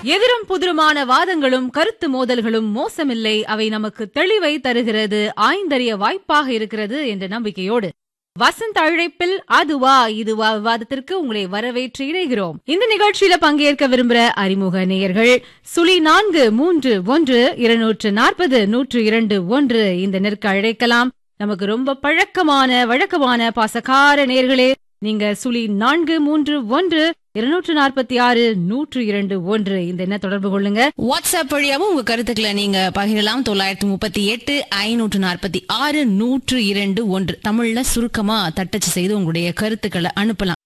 எதிரும் புதிருமான வாதங்களும் கருத்து மோதல்களும் மோசமில்லை அவை நமக்கு தெளிவை தருகிறது ஆய்ந்தறிய வாய்ப்பாக இருக்கிறது என்ற நம்பிக்கையோடு வசந்த் அழைப்பில் அதுவா இதுவா விவாதத்திற்கு உங்களை வரவேற்று இணைகிறோம் இந்த நிகழ்ச்சியில பங்கேற்க விரும்புற அறிமுக நேயர்கள் சுழி நான்கு மூன்று ஒன்று இருநூற்று நாற்பது நூற்று இரண்டு ஒன்று இந்த நெருக்க அழைக்கலாம் நமக்கு ரொம்ப பழக்கமான வழக்கமான பாசக்கார நேர்களே நீங்க சுழி நான்கு மூன்று ஒன்று இருநூற்று நாற்பத்தி ஆறு நூற்று இரண்டு ஒன்று இந்த என்ன தொடர்பு கொள்ளுங்க வாட்ஸ்அப் வழியாவும் உங்க கருத்துக்களை நீங்க பகிரலாம் தொள்ளாயிரத்தி முப்பத்தி எட்டு ஐநூற்று நாற்பத்தி ஆறு நூற்று இரண்டு ஒன்று தமிழ்ல சுருக்கமா தட்டச்சு செய்து உங்களுடைய கருத்துக்களை அனுப்பலாம்